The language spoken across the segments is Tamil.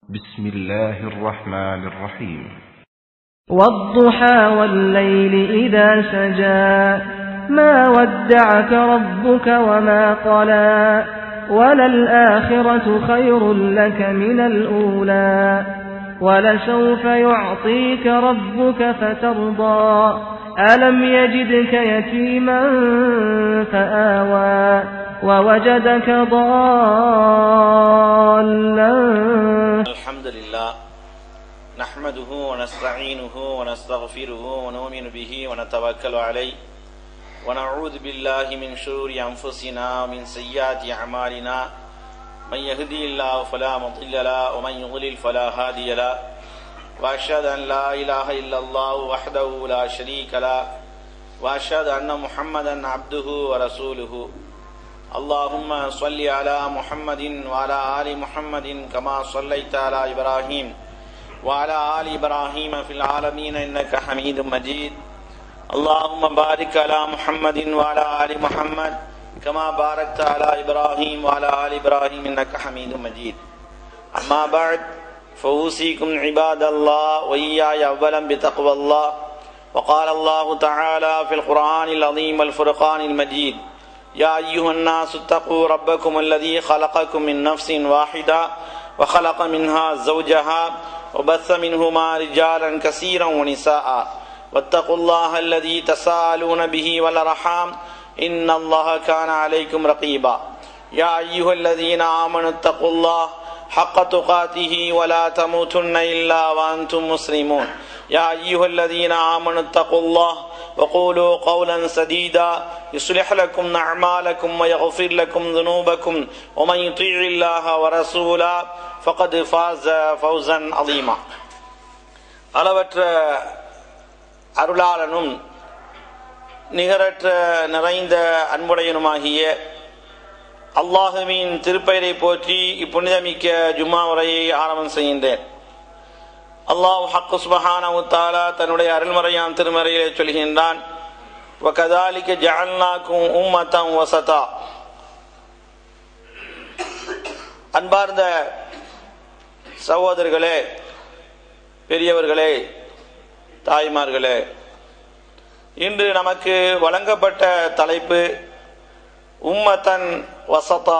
بسم الله الرحمن الرحيم والضحى والليل إذا سجى ما ودعك ربك وما قلى وللآخرة خير لك من الأولى ولسوف يعطيك ربك فترضى ألم يجدك يتيما فآوى ووجدك ضالا الحمد لله نحمده ونستعينه ونستغفره ونؤمن به ونتوكل عليه ونعوذ بالله من شرور أنفسنا ومن سيئات أعمالنا من يهدي الله فلا مضل له ومن يضلل فلا هادي له وأشهد أن لا إله إلا الله وحده لا شريك له وأشهد أن محمدا عبده ورسوله اللهم صل على محمد وعلى آل محمد كما صليت على إبراهيم وعلى آل إبراهيم في العالمين إنك حميد مجيد اللهم بارك على محمد وعلى آل محمد كما باركت على إبراهيم وعلى آل إبراهيم إنك حميد مجيد أما بعد فأوصيكم عباد الله وإياي أولا بتقوى الله وقال الله تعالى في القرآن العظيم والفرقان المجيد يا أيها الناس اتقوا ربكم الذي خلقكم من نفس واحدة وخلق منها زوجها وبث منهما رجالا كثيرا ونساء واتقوا الله الذي تساءلون به والأرحام إن الله كان عليكم رقيبا يا أيها الذين آمنوا اتقوا الله حق تقاته ولا تموتن إلا وأنتم مسلمون يا أيها الذين آمنوا اتقوا الله وقولوا قولا سديدا يصلح لكم أعمالكم ويغفر لكم ذنوبكم ومن يطيع الله ورسوله فقد فاز فوزا عظيما அளவற்ற அருளாளனும் நிகரற்ற நிறைந்த அன்புடையனுமாகிய அல்லாஹுவின் திருப்பெயரை போற்றி இப்புனிதமிக்க ஜும்மா உரையை ஆரம்பம் செய்கின்றேன் அல்லாஹ் ஹக்கு சுபஹானஹு தஆலா தன்னுடைய அருள்மறையாம் திருமறையிலே சொல்கின்றான் وَكَذَلِكَ جَعَلْنَاكُمْ أُمَّةً وَسَطًا அன்பார்ந்த சகோதரர்களே பெரியவர்களே தாய்மார்களே இன்று நமக்கு வழங்கப்பட்ட தலைப்பு உம்மத்தன் வசதா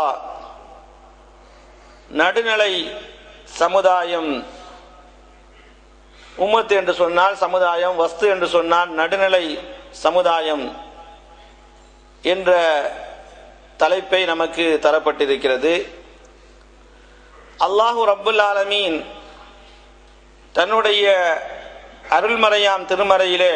நடுநிலை சமுதாயம் உம்மத்து என்று சொன்னால் சமுதாயம் வஸ்து என்று சொன்னால் நடுநிலை சமுதாயம் என்ற தலைப்பை நமக்கு தரப்பட்டிருக்கிறது அல்லாஹு ரப்புல் ஆலமீன் தன்னுடைய அருள்மறையாம் திருமறையிலே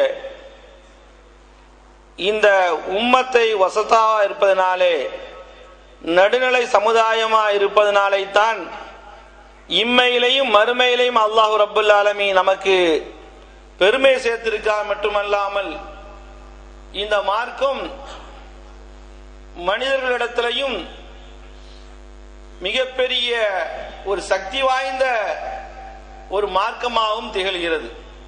இந்த உம்மத்தை வசதா இருப்பதனாலே நடுநிலை சமுதாயமா இருப்பதனாலே தான் இம்மையிலையும் மறுமையிலையும் அல்லாஹு ரப்புல் ஆலமி நமக்கு பெருமை சேர்த்திருக்கா மட்டுமல்லாமல் இந்த மார்க்கம் மனிதர்களிடத்திலையும் மிகப்பெரிய ஒரு சக்தி வாய்ந்த ஒரு மார்க்கமாகவும் திகழ்கிறது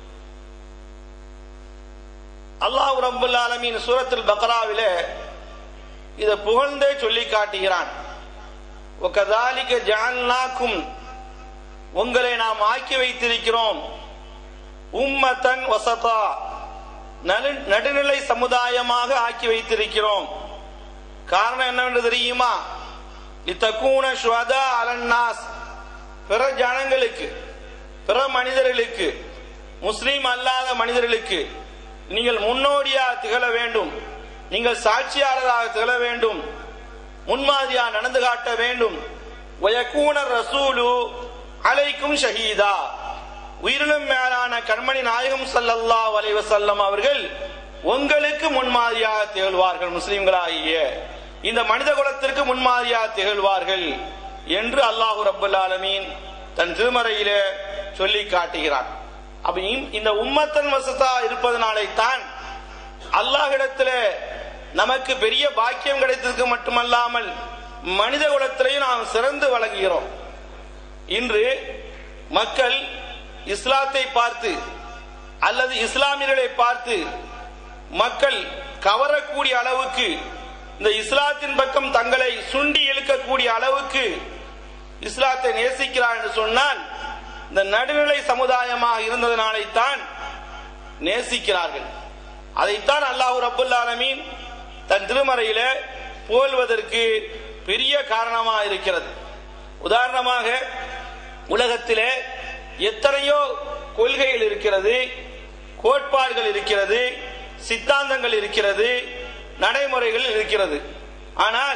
அல்லாஹ் ரபுல் ஆலமின் சூரத்தில் பக்ராவில இதை புகழ்ந்தே சொல்லி காட்டுகிறான் ஒக்கதாலிக்க ஜான்னாக்கும் உங்களை நாம் ஆக்கி வைத்திருக்கிறோம் உம்மத்தன் வசதா நடுநிலை சமுதாயமாக ஆக்கி வைத்திருக்கிறோம் காரணம் என்னவென்று தெரியுமா இத்தக்கூன ஸ்வதா அலன்னாஸ் பிற ஜனங்களுக்கு பிற மனிதர்களுக்கு முஸ்லீம் அல்லாத மனிதர்களுக்கு நீங்கள் முன்னோடியா திகழ வேண்டும் நீங்கள் சாட்சியாளராக திகழ வேண்டும் முன்மாதிரியா நடந்து காட்ட வேண்டும் ஒயக்கூன ரசூலு அலைக்கும் ஷஹீதா உயிரினும் மேலான கண்மணி நாயகம் சல்லல்லா வலைவசல்லம் அவர்கள் உங்களுக்கு முன்மாதிரியாக திகழ்வார்கள் முஸ்லிம்களாகிய இந்த மனித குலத்திற்கு முன்மாதிரியாக திகழ்வார்கள் என்று அல்லாஹு ரபுல் ஆலமீன் தன் திருமறையிலே சொல்லி காட்டுகிறான் அப்ப இந்த உம்மத்தன் வசதா இருப்பதனாலே தான் அல்லாஹிடத்திலே நமக்கு பெரிய பாக்கியம் கிடைத்ததுக்கு மட்டுமல்லாமல் மனித குலத்திலையும் நாம் சிறந்து வழங்குகிறோம் இன்று மக்கள் இஸ்லாத்தை பார்த்து அல்லது இஸ்லாமியர்களை பார்த்து மக்கள் கவரக்கூடிய அளவுக்கு இந்த இஸ்லாத்தின் பக்கம் தங்களை சுண்டி இழுக்கக்கூடிய அளவுக்கு இஸ்லாத்தை நேசிக்கிறார் என்று சொன்னால் இந்த நடுநிலை சமுதாயமாக இருந்ததனாலைத்தான் நேசிக்கிறார்கள் அதைத்தான் அல்லாஹு ரபுல் ஆலமீன் தன் திருமறையில புகழ்வதற்கு பெரிய காரணமாக இருக்கிறது உதாரணமாக உலகத்திலே எத்தனையோ கொள்கைகள் இருக்கிறது கோட்பாடுகள் இருக்கிறது சித்தாந்தங்கள் இருக்கிறது நடைமுறைகள் இருக்கிறது ஆனால்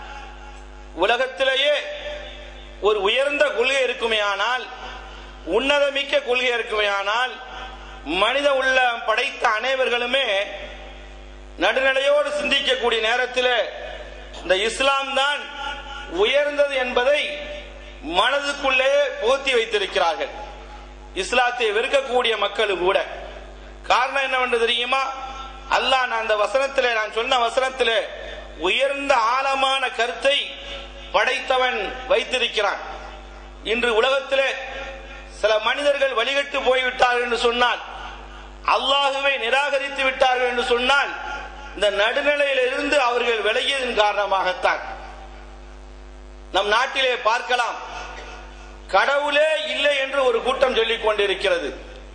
உலகத்திலேயே ஒரு உயர்ந்த கொள்கை இருக்குமே ஆனால் உன்னதமிக்க கொள்கை இருக்குமே ஆனால் மனித உள்ள படைத்த அனைவர்களுமே நடுநிலையோடு சிந்திக்கக்கூடிய நேரத்தில் இந்த இஸ்லாம் தான் உயர்ந்தது என்பதை மனதுக்குள்ளே புகுத்தி வைத்திருக்கிறார்கள் இஸ்லாத்தை வெறுக்கக்கூடிய மக்கள் கூட காரணம் என்னவென்று தெரியுமா அல்லாஹ் நான் அந்த வசனத்திலே நான் சொன்ன வசனத்திலே உயர்ந்த ஆழமான கருத்தை படைத்தவன் வைத்திருக்கிறான் இன்று உலகத்திலே சில மனிதர்கள் வழிகட்டு போய்விட்டார்கள் என்று சொன்னால் அல்லாஹுவை நிராகரித்து விட்டார்கள் என்று சொன்னால் இந்த நடுநிலையிலிருந்து அவர்கள் விலகியதன் காரணமாகத்தான் நம் நாட்டிலே பார்க்கலாம் கடவுளே இல்லை என்று ஒரு கூட்டம் சொல்லிக் கொண்டிருக்கிறது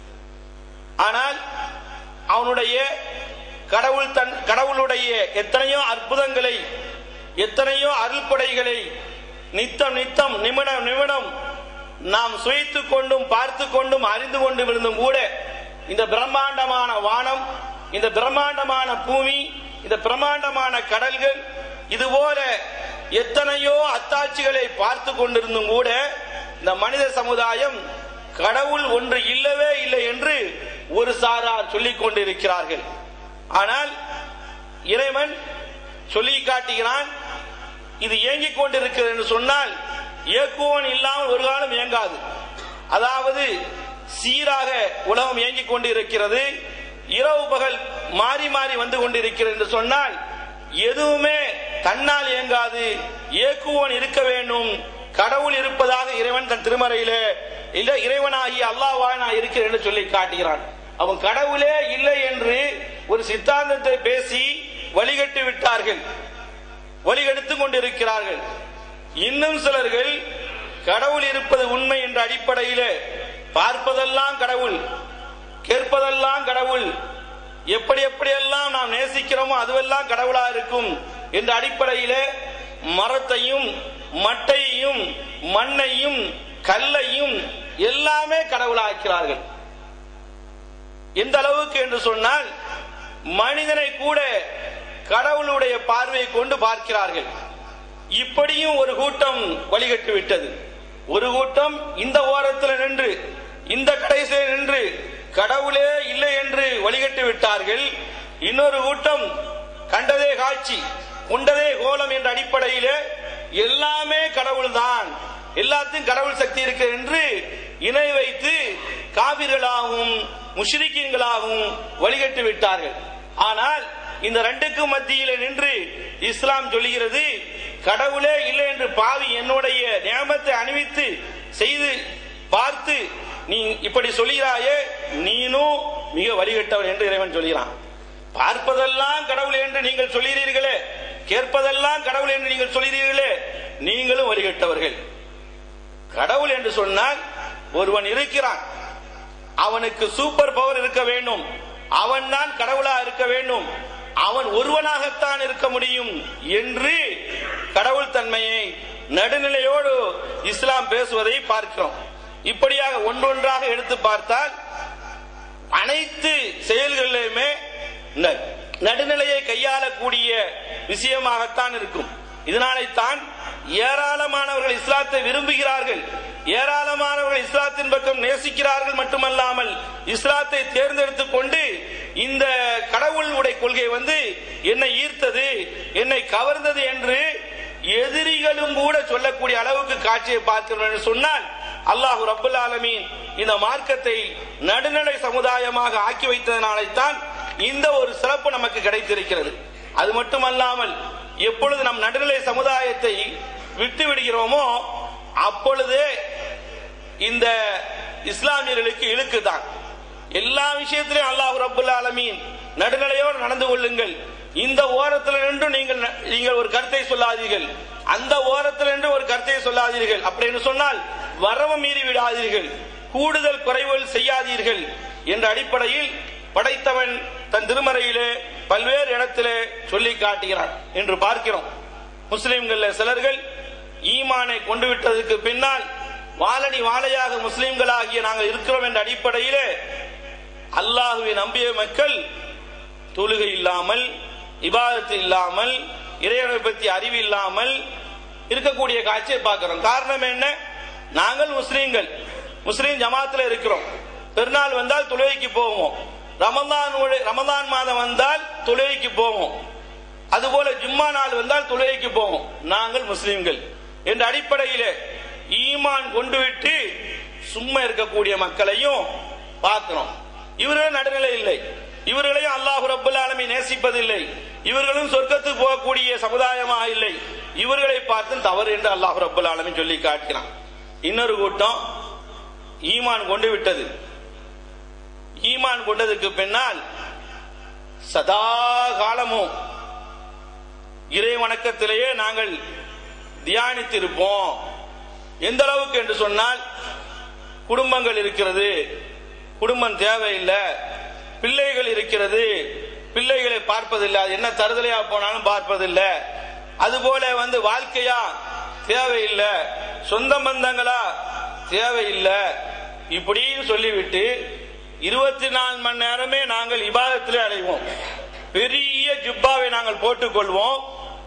ஆனால் அவனுடைய கடவுள் தன் கடவுளுடைய எத்தனையோ அற்புதங்களை எத்தனையோ அருள்படைகளை நித்தம் நித்தம் நிமிடம் நிமிடம் நாம் சுவைத்துக் கொண்டும் பார்த்து கொண்டும் அறிந்து கொண்டு இருந்தும் கூட இந்த பிரம்மாண்டமான வானம் இந்த பிரம்மாண்டமான பூமி இந்த பிரம்மாண்டமான கடல்கள் இதுபோல எத்தனையோ அத்தாட்சிகளை பார்த்து கொண்டிருந்தும் கூட இந்த மனித சமுதாயம் கடவுள் ஒன்று இல்லவே இல்லை என்று ஒரு சாரார் சொல்லிக் கொண்டிருக்கிறார்கள் ஆனால் இறைவன் சொல்லி காட்டுகிறான் இது இயங்கிக் கொண்டிருக்கிறது என்று சொன்னால் இயக்குவோன் இல்லாமல் ஒரு காலம் இயங்காது அதாவது சீராக உலகம் இயங்கிக் கொண்டிருக்கிறது இரவு பகல் மாறி மாறி வந்து கொண்டிருக்கிறது என்று சொன்னால் எதுவுமே தன்னால் இயங்காது இயக்குவோன் இருக்க வேண்டும் கடவுள் இருப்பதாக இறைவன் தன் திருமறையில இல்ல இறைவனாகி அல்லாஹ்வாய் நான் இருக்கிறேன் என்று சொல்லி காட்டுகிறான் அவன் கடவுளே இல்லை என்று ஒரு சித்தாந்தத்தை பேசி வழிகட்டு விட்டார்கள் வழிகெடுத்துக் கொண்டிருக்கிறார்கள் இன்னும் சிலர்கள் கடவுள் இருப்பது உண்மை என்ற அடிப்படையில் பார்ப்பதெல்லாம் கடவுள் கேட்பதெல்லாம் கடவுள் எப்படி எப்படியெல்லாம் நாம் நேசிக்கிறோமோ அதுவெல்லாம் கடவுளா இருக்கும் என்ற அடிப்படையிலே மரத்தையும் மட்டையையும் மண்ணையும் கல்லையும் எல்லாமே கடவுளாக்கிறார்கள் எந்த அளவுக்கு என்று சொன்னால் மனிதனை கூட கடவுளுடைய பார்வையை கொண்டு பார்க்கிறார்கள் இப்படியும் ஒரு கூட்டம் வழிகட்டு விட்டது ஒரு கூட்டம் இந்த ஓரத்தில் நின்று இந்த கடைசியில் நின்று கடவுளே இல்லை என்று வழிகட்டு விட்டார்கள் இன்னொரு கூட்டம் கண்டதே காட்சி கொண்டதே கோலம் என்ற அடிப்படையிலே எல்லாமே கடவுள் தான் எல்லாத்தையும் கடவுள் சக்தி இருக்கு என்று இணை வைத்து காவிர்களாகவும் முஷ்ரிக்கீன்களாகவும் வழிகட்டு விட்டார்கள் ஆனால் இந்த ரெண்டுக்கும் மத்தியில நின்று இஸ்லாம் சொல்லுகிறது கடவுளே இல்லை என்று பாவி என்னுடைய நியமத்தை அணிவித்து செய்து பார்த்து நீ இப்படி சொல்கிறாயே நீனும் மிக வழிகட்டவர் என்று இறைவன் சொல்கிறான் பார்ப்பதெல்லாம் கடவுள் என்று நீங்கள் சொல்கிறீர்களே கேட்பதெல்லாம் கடவுள் என்று நீங்கள் சொல்கிறீர்களே நீங்களும் வழிகட்டவர்கள் கடவுள் என்று சொன்னால் ஒருவன் இருக்கிறான் அவனுக்கு சூப்பர் பவர் இருக்க வேண்டும் அவன் தான் கடவுளா இருக்க வேண்டும் அவன் ஒருவனாகத்தான் இருக்க முடியும் என்று கடவுள் தன்மையை நடுநிலையோடு இஸ்லாம் பேசுவதை பார்க்கிறோம் இப்படியாக ஒன்றொன்றாக எடுத்து பார்த்தால் அனைத்து செயல்களிலுமே ந- நடுநிலையை கையாளக்கூடிய விஷயமாகத்தான் இருக்கும் இதனாலைத்தான் ஏராளமானவர்கள் இஸ்லாத்தை விரும்புகிறார்கள் ஏராளமானவர்கள் இஸ்லாத்தின் பக்கம் நேசிக்கிறார்கள் மட்டுமல்லாமல் இஸ்லாத்தை தேர்ந்தெடுத்துக் கொண்டு இந்த கடவுள் உடைய கொள்கை வந்து என்னை ஈர்த்தது என்னை கவர்ந்தது என்று எதிரிகளும் கூட சொல்லக்கூடிய அளவுக்கு காட்சியை பார்க்கிறோம் என்று சொன்னால் அல்லாஹு ரப்புல் ஆலமீன் இந்த மார்க்கத்தை நடுநிலை சமுதாயமாக ஆக்கி வைத்ததனால்தான் இந்த ஒரு சிறப்பு நமக்கு கிடைத்திருக்கிறது அது மட்டுமல்லாமல் எப்பொழுது நம் நடுநிலை சமுதாயத்தை விட்டு விடுகிறோமோ அப்பொழுதே இந்த இஸ்லாமியர்களுக்கு இழுக்குதான் எல்லா விஷயத்திலும் அல்லாஹ் ரப்புல் ஆலமீன் நடுநிலையோடு நடந்து கொள்ளுங்கள் இந்த ஓரத்தில் நின்று நீங்கள் ந- நீங்கள் ஒரு கருத்தை சொல்லாதீர்கள் அந்த ஓரத்தில் நின்று ஒரு கருத்தை சொல்லாதீர்கள் அப்படின்னு சொன்னால் வரவு மீறி விடாதீர்கள் கூடுதல் குறைவுகள் செய்யாதீர்கள் என்ற அடிப்படையில் படைத்தவன் தன் திருமறையிலே பல்வேறு இடத்திலே சொல்லி காட்டுகிறான் என்று பார்க்கிறோம் முஸ்லிம்கள் சிலர்கள் ஈமானை கொண்டு விட்டதற்கு பின்னால் வாழடி வாழையாக முஸ்லிம்களாகிய நாங்கள் இருக்கிறோம் என்ற அடிப்படையிலே அல்லாஹுவை நம்பிய மக்கள் தொழுகை இல்லாமல் இபாதத்து இல்லாமல் இறைவனை பற்றி அறிவு இல்லாமல் இருக்கக்கூடிய காட்சியை பார்க்கிறோம் காரணம் என்ன நாங்கள் முஸ்லீம்கள் முஸ்லீம் ஜமாத்துல இருக்கிறோம் பெருநாள் வந்தால் தொழுகைக்கு போவோம் ரமதான் ரமதான் மாதம் வந்தால் தொழுகைக்கு போவோம் அதுபோல ஜும்மா நாள் வந்தால் தொழுகைக்கு போவோம் நாங்கள் முஸ்லீம்கள் என்ற அடிப்படையிலே ஈமான் கொண்டு விட்டு சும்மா இருக்கக்கூடிய மக்களையும் பார்க்கிறோம் இவர்களும் நடுநிலை இல்லை இவர்களையும் அல்லாஹு ரபுல் ஆலமி நேசிப்பதில்லை இவர்களும் சொர்க்கத்துக்கு போகக்கூடிய சமுதாயமாக இல்லை இவர்களை பார்த்து தவறு என்று அல்லாஹு ரபுல் ஆலமி சொல்லி காட்டுகிறான் இன்னொரு கூட்டம் ஈமான் கொண்டு விட்டது ஈமான் கொண்டதுக்கு பின்னால் சதா காலமும் இறை வணக்கத்திலேயே நாங்கள் தியானித்திருப்போம் எந்த அளவுக்கு என்று சொன்னால் குடும்பங்கள் இருக்கிறது குடும்பம் தேவையில்லை பிள்ளைகள் இருக்கிறது பிள்ளைகளை பார்ப்பதில்லை அது என்ன தருதலையா போனாலும் பார்ப்பதில்லை அதுபோல வந்து வாழ்க்கையா தேவையில்லை சொந்த பந்தங்களா தேவையில்லை இப்படின்னு சொல்லிவிட்டு இருபத்தி நாலு மணி நேரமே நாங்கள் இபாதத்திலே அடைவோம் பெரிய ஜுப்பாவை நாங்கள் போட்டுக்கொள்வோம்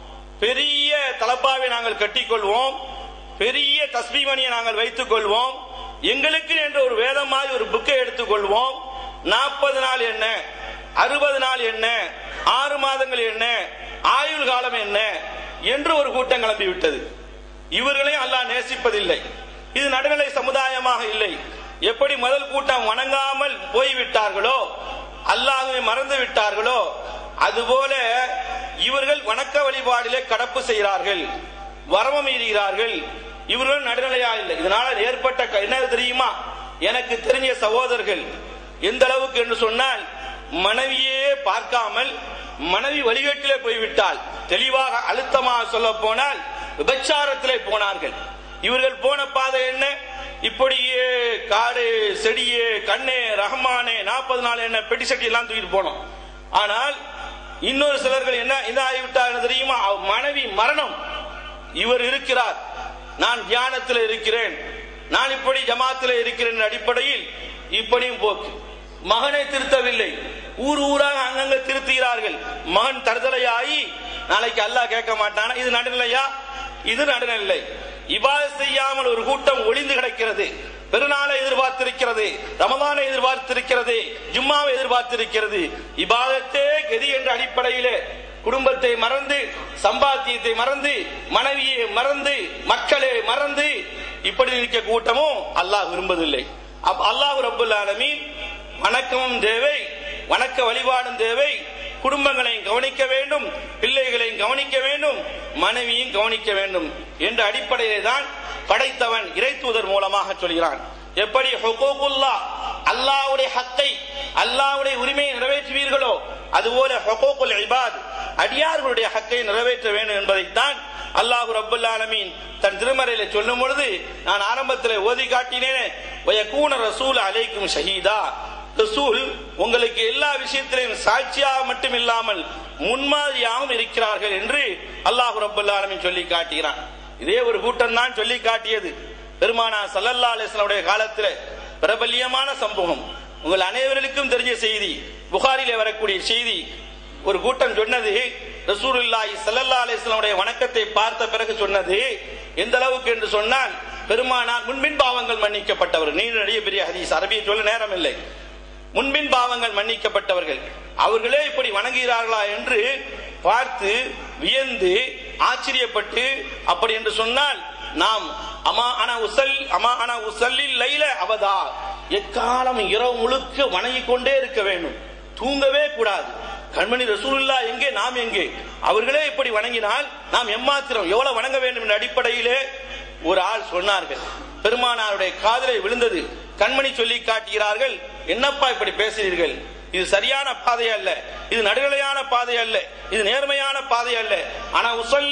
பெரிய தலப்பாவை நாங்கள் கட்டிக்கொள்வோம் பெரிய தஸ்மீமணியை நாங்கள் வைத்துக் கொள்வோம் எங்களுக்கு என்று ஒரு வேதமாய் ஒரு புக்கை எடுத்துக்கொள்வோம் நாற்பது நாள் என்ன அறுபது நாள் என்ன ஆறு மாதங்கள் என்ன ஆயுள் காலம் என்ன என்று ஒரு கூட்டம் கிளம்பி விட்டது இவர்களையும் அல்லாஹ் நேசிப்பதில்லை இது நடுநிலை சமுதாயமாக இல்லை எப்படி முதல் கூட்டம் வணங்காமல் போய்விட்டார்களோ அல்லாஹுவை மறந்து விட்டார்களோ அதுபோல இவர்கள் வணக்க வழிபாடிலே கடப்பு செய்கிறார்கள் வரம மீறுகிறார்கள் இவர்கள் நடுநிலையா இல்லை இதனால ஏற்பட்ட என்ன தெரியுமா எனக்கு தெரிஞ்ச சகோதரர்கள் எந்த அளவுக்கு என்று சொன்னால் மனைவியே பார்க்காமல் மனைவி வழிகேட்டிலே போய்விட்டால் தெளிவாக அழுத்தமாக சொல்ல போனால் விபச்சாரத்திலே போனார்கள் இவர்கள் போன பாதை என்ன இப்படியே காடு செடியே கண்ணே ரஹ்மானே நாற்பது நாள் என்ன பெட்டி சட்டி எல்லாம் தூக்கிட்டு போனோம் ஆனால் இன்னொரு சிலர்கள் என்ன என்ன ஆகிவிட்டார் தெரியுமா மனைவி மரணம் இவர் இருக்கிறார் நான் தியானத்தில் இருக்கிறேன் நான் இப்படி ஜமாத்தில் இருக்கிறேன் அடிப்படையில் இப்படியும் போக்கு மகனை திருத்தவில்லை ஊர் ஊராக அங்கங்க திருத்துகிறார்கள் மகன் தருதலையாகி நாளைக்கு அல்லாஹ் கேட்க மாட்டானா இது நடுநிலையா இது நடுநிலை இவ்வாறு செய்யாமல் ஒரு கூட்டம் ஒளிந்து கிடக்கிறது பெருநாளை எதிர்பார்த்திருக்கிறது ரமதானை எதிர்பார்த்திருக்கிறது ஜும்மாவை எதிர்பார்த்திருக்கிறது இபாதத்தே கதி என்ற அடிப்படையிலே குடும்பத்தை மறந்து சம்பாத்தியத்தை மறந்து மனைவியை மறந்து மக்களை மறந்து இப்படி இருக்க கூட்டமும் அல்லாஹ் விரும்பதில்லை அல்லாஹ் ரபுல் ஆலமீன் வணக்கமும் தேவை வணக்க வழிபாடும் தேவை குடும்பங்களையும் கவனிக்க வேண்டும் பிள்ளைகளையும் கவனிக்க வேண்டும் மனைவியும் கவனிக்க வேண்டும் என்ற அடிப்படையிலே தான் படைத்தவன் இறை தூதர் மூலமாக சொல்கிறான் எப்படி ஹொகோகுல்லா அல்லாவுடைய ஹத்தை அல்லாவுடைய உரிமையை நிறைவேற்றுவீர்களோ அதுபோல ஹொகோகுல் இபாத் அடியார்களுடைய ஹக்கை நிறைவேற்ற வேண்டும் என்பதைத்தான் அல்லாஹு ரபுல் ஆலமீன் தன் திருமறையில சொல்லும் பொழுது நான் ஆரம்பத்தில் ஓதி காட்டினேன் கூன ரசூல் அலைக்கும் ஷஹீதா ரசூல் உங்களுக்கு எல்லா விஷயத்திலையும் சாட்சியாக மட்டும் இல்லாமல் முன்மாதிரியாகவும் இருக்கிறார்கள் என்று அல்லாஹு ரபுல் ஆலமின் சொல்லி காட்டுகிறான் இதே ஒரு கூட்டம் தான் சொல்லி காட்டியது பெருமானா சல்லல்லா அலிஸ்லாவுடைய காலத்தில் பிரபல்யமான சம்பவம் உங்கள் அனைவருக்கும் தெரிஞ்ச செய்தி புகாரிலே வரக்கூடிய செய்தி ஒரு கூட்டம் சொன்னது ரசூலுல்லாஹி சல்லல்லா அலிஸ்லாமுடைய வணக்கத்தை பார்த்த பிறகு சொன்னது எந்த அளவுக்கு என்று சொன்னால் பெருமானார் முன்பின் பாவங்கள் மன்னிக்கப்பட்டவர் நீண்ட நடிக பெரிய ஹதீஸ் அரபியை சொல்ல நேரம் இல்லை முன்பின் பாவங்கள் மன்னிக்கப்பட்டவர்கள் அவர்களே இப்படி வணங்குகிறார்களா என்று பார்த்து வியந்து ஆச்சரியப்பட்டு அப்படி என்று சொன்னால் நாம் அமா அனா உசல் அமா அனா உசல்லில் லைல அவதா எக்காலம் இரவு முழுக்க வணங்கிக் கொண்டே இருக்க வேண்டும் தூங்கவே கூடாது கண்மணி ரசூலுல்லா எங்கே நாம் எங்கே அவர்களே இப்படி வணங்கினால் நாம் எம்மாத்திரம் எவ்வளவு வணங்க வேண்டும் என்ற அடிப்படையிலே ஒரு ஆள் சொன்னார்கள் பெருமானாருடைய காதலை விழுந்தது கண்மணி சொல்லி காட்டுகிறார்கள் என்னப்பா இப்படி பேசுகிறீர்கள் இது சரியான பாதை அல்ல இது நடுநிலையான பாதை அல்ல இது நேர்மையான பாதை அல்ல ஆனா உசல்லி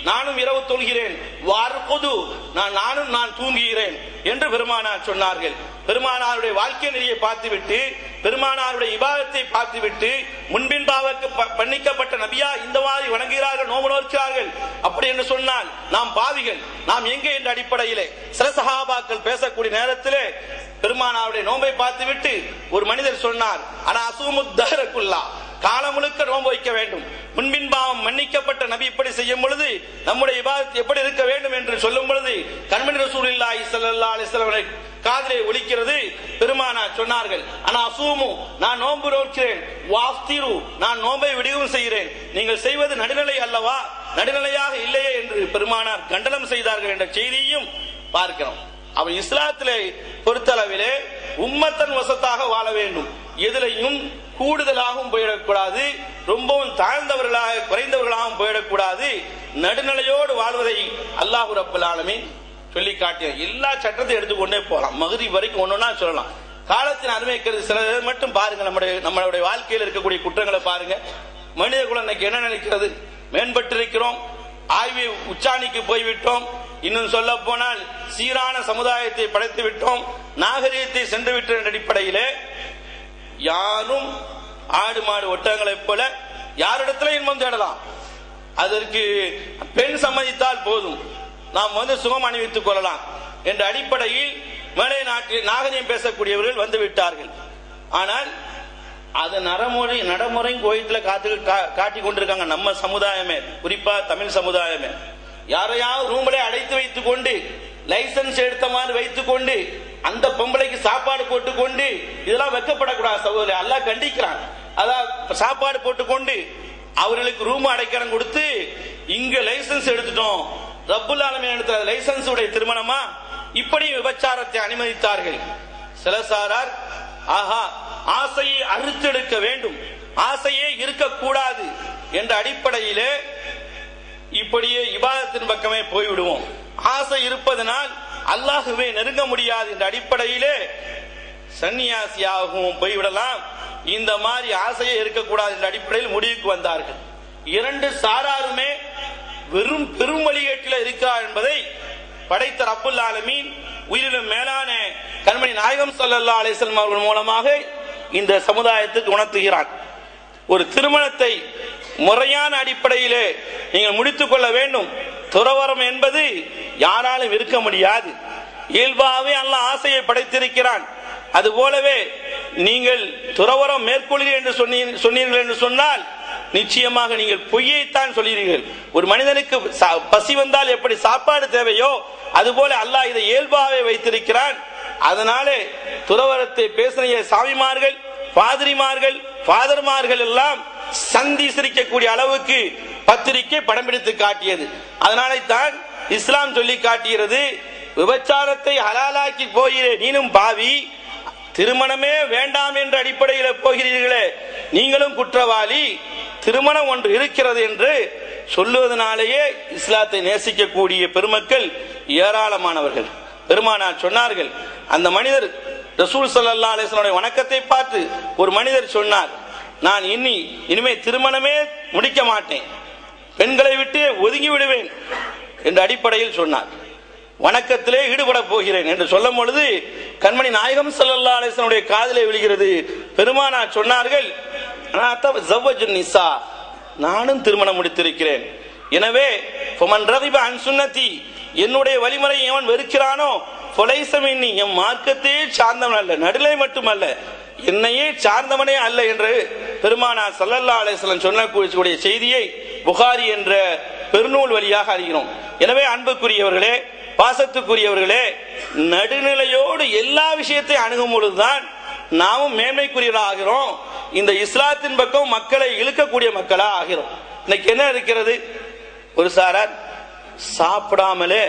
நானும் இரவு தொழுகிறேன் வார்புது நான் நானும் நான் தூங்குகிறேன் என்று பெருமானார் சொன்னார்கள் பெருமானாருடைய வாழ்க்கை நெறியை பார்த்துவிட்டு பெருமானாருடைய இபாதத்தை பார்த்துவிட்டு முன்பின்பாவுக்கு ப- பண்ணிக்கப்பட்ட நபியா இந்த மாதிரி வணங்குகிறார்கள் நோம்பு நோக்கிறார்கள் அப்படி என்று சொன்னால் நாம் பாவிகள் நாம் எங்கே என்ற அடிப்படையிலே சில சகாபாக்கள் பேசக்கூடிய நேரத்திலே பெருமானாருடைய நோன்பை பார்த்துவிட்டு ஒரு மனிதர் சொன்னார் ஆனா அசூமுத்தகரக்குல்லா காலம் முழுக்க நோன்பு வைக்க வேண்டும் முன்பின் பாவம் மன்னிக்கப்பட்ட நபி இப்படி செய்யும் பொழுது நம்முடைய இபாதத் எப்படி இருக்க வேண்டும் என்று சொல்லும் பொழுது கண்மணி ரசூலுல்லாஹி ஸல்லல்லாஹு அலைஹி வஸல்லம் காதிலே ஒலிக்கிறது பெருமானா சொன்னார்கள் ஆனா அசூமு நான் நோன்பு நோக்கிறேன் வாஃப்திரு நான் நோன்பை விடுவும் செய்கிறேன் நீங்கள் செய்வது நடுநிலை அல்லவா நடுநிலையாக இல்லையே என்று பெருமானார் கண்டனம் செய்தார்கள் என்ற செய்தியையும் பார்க்கிறோம் அவன் இஸ்லாத்திலே பொறுத்தளவிலே உம்மத்தன் வசத்தாக வாழ வேண்டும் எதிலையும் கூடுதலாகவும் போயிடக்கூடாது ரொம்பவும் தாழ்ந்தவர்களாக குறைந்தவர்களாகவும் போயிடக்கூடாது நடுநிலையோடு வாழ்வதை அல்லாஹு ரப்பல் ஆலமீன் சொல்லி காட்டிய எல்லா சட்டத்தையும் எடுத்துக்கொண்டே போகலாம் மகுதி வரைக்கும் ஒன்னொன்னா சொல்லலாம் காலத்தின் அனுமதிக்கிறது சில மட்டும் பாருங்க நம்முடைய நம்மளுடைய வாழ்க்கையில் இருக்கக்கூடிய குற்றங்களை பாருங்க மனித குலம் இன்னைக்கு என்ன நினைக்கிறது மேம்பட்டிருக்கிறோம் ஆய்வு உச்சாணிக்கு போய்விட்டோம் இன்னும் சொல்ல போனால் சீரான சமுதாயத்தை படைத்து விட்டோம் நாகரிகத்தை சென்று விட்ட என்ற அடிப்படையிலே யாரும் ஆடு மாடு ஒட்டகங்களைப் போல யாரிடத்துல இன்பம் தேடலாம் அதற்கு பெண் சம்மதித்தால் போதும் நாம் வந்து சுகம் அணிவித்துக் கொள்ளலாம் என்ற அடிப்படையில் மேலை நாட்டில் நாகரிகம் பேசக்கூடியவர்கள் வந்து விட்டார்கள் ஆனால் அது நடைமுறை நடைமுறை கோயத்துல காத்து கா- காட்டிக் கொண்டிருக்காங்க நம்ம சமுதாயமே குறிப்பா தமிழ் சமுதாயமே யாரையாவது ரூம்ல அடைத்து வைத்துக் கொண்டு லைசன்ஸ் எடுத்த மாதிரி வைத்துக் கொண்டு அந்த பொம்பளைக்கு சாப்பாடு போட்டுக் கொண்டு இதெல்லாம் வெக்கப்படக்கூடாது சகோதரி அல்லாஹ் கண்டிக்கிறான் அதான் சாப்பாடு போட்டுக்கொண்டு அவர்களுக்கு ரூம் அடைக்கலம் கொடுத்து இங்க லைசன்ஸ் எடுத்துட்டோம் ரப்புல் ஆலமீன் எடுத்த லைசன்ஸ் உடைய திருமணமா இப்படி விபச்சாரத்தை அனுமதித்தார்கள் சில சாரார் ஆஹா ஆசையை அறுத்தெடுக்க வேண்டும் ஆசையே இருக்கக்கூடாது என்ற அடிப்படையிலே இப்படியே இபாதத்தின் பக்கமே போய்விடுவோம் ஆசை இருப்பதனால் அல்லாஹுவை நெருங்க முடியாது என்ற அடிப்படையிலே சன்னியாசியாகவும் போய்விடலாம் இந்த மாதிரி ஆசையே இருக்கக்கூடாது என்ற அடிப்படையில் முடிவுக்கு வந்தார்கள் இரண்டு சாராருமே வெறும் பெரும் வழிகேட்டில் இருக்கிறார் என்பதை படைத்த ரப்புல் ஆலமீன் உயிரிலும் மேலான கண்மணி நாயகம் ஸல்லல்லாஹு அலைஹி வஸல்லம் அவர்கள் மூலமாக இந்த சமுதாயத்துக்கு உணர்த்துகிறான் ஒரு திருமணத்தை முறையான அடிப்படையிலே நீங்கள் முடித்துக் கொள்ள வேண்டும் துறவரம் என்பது யாராலும் இருக்க முடியாது இயல்பாகவே அல்லாஹ் ஆசையை படைத்திருக்கிறான் அது போலவே நீங்கள் துறவரம் மேற்கொள்கிறீர்கள் என்று சொன்னீ- சொன்னீர்கள் என்று சொன்னால் நிச்சயமாக நீங்கள் பொய்யைத்தான் சொல்கிறீர்கள் ஒரு மனிதனுக்கு சா- பசி வந்தால் எப்படி சாப்பாடு தேவையோ அதுபோல அல்லாஹ் இதை இயல்பாகவே வைத்திருக்கிறான் அதனாலே துறவரத்தை பேசின சாமிமார்கள் பாதிரிமார்கள் ஃபாதர்மார்கள் எல்லாம் சந்தி சிரிக்கக்கூடிய அளவுக்கு பத்திரிகை படம் பிடித்து காட்டியது அதனாலே தான் இஸ்லாம் சொல்லி காட்டுகிறது விபச்சாரத்தை ஹலாலாக்கி போகிறே நீனும் பாவி திருமணமே வேண்டாம் என்ற அடிப்படையில் போகிறீர்களே நீங்களும் குற்றவாளி திருமணம் ஒன்று இருக்கிறது என்று சொல்லுவதனாலேயே இஸ்லாத்தை நேசிக்கக்கூடிய பெருமக்கள் ஏராளமானவர்கள் பெருமானார் சொன்னார்கள் அந்த மனிதர் ரசூல் சல்லா அலிஸ்லனுடைய வணக்கத்தை பார்த்து ஒரு மனிதர் சொன்னார் நான் இனி இனிமே திருமணமே முடிக்க மாட்டேன் பெண்களை விட்டு ஒதுங்கி விடுவேன் என்ற அடிப்படையில் சொன்னார் வணக்கத்திலே ஈடுபட போகிறேன் என்று சொல்லும் பொழுது கண்மணி நாயகம் சல்லல்லா அலிஸ்லனுடைய காதிலே விழுகிறது பெருமானார் சொன்னார்கள் "நான் தவ- ஜவ்வஜுன் நிசா நானும் திருமணம் முடித்திருக்கிறேன் எனவே ஃபமன் ரகிப அன் சுன்னதி என்னுடைய வழிமுறை எவன் வெறுக்கிறானோ பொலைசமின்னி என் மார்க்கத்தையே சார்ந்தவன் அல்ல நடுலை மட்டுமல்ல என்னையே சார்ந்தவனே அல்ல என்று பெருமானார் சல்லல்லா அலிஸ்லம் சொல்லக்கூடிய செய்தியை புகாரி என்ற பெருநூல் வழியாக அறிகிறோம் எனவே அன்புக்குரியவர்களே பாசத்துக்குரியவர்களே நடுநிலையோடு எல்லா விஷயத்தையும் அணுகும் பொழுதுதான் நாமும் மேன்மைக்குரியவர்களாகிறோம் இந்த இஸ்லாத்தின் பக்கம் மக்களை இழுக்கக்கூடிய மக்களா ஆகிறோம் இன்னைக்கு என்ன இருக்கிறது ஒரு சாரார் சாப்பிடாமலே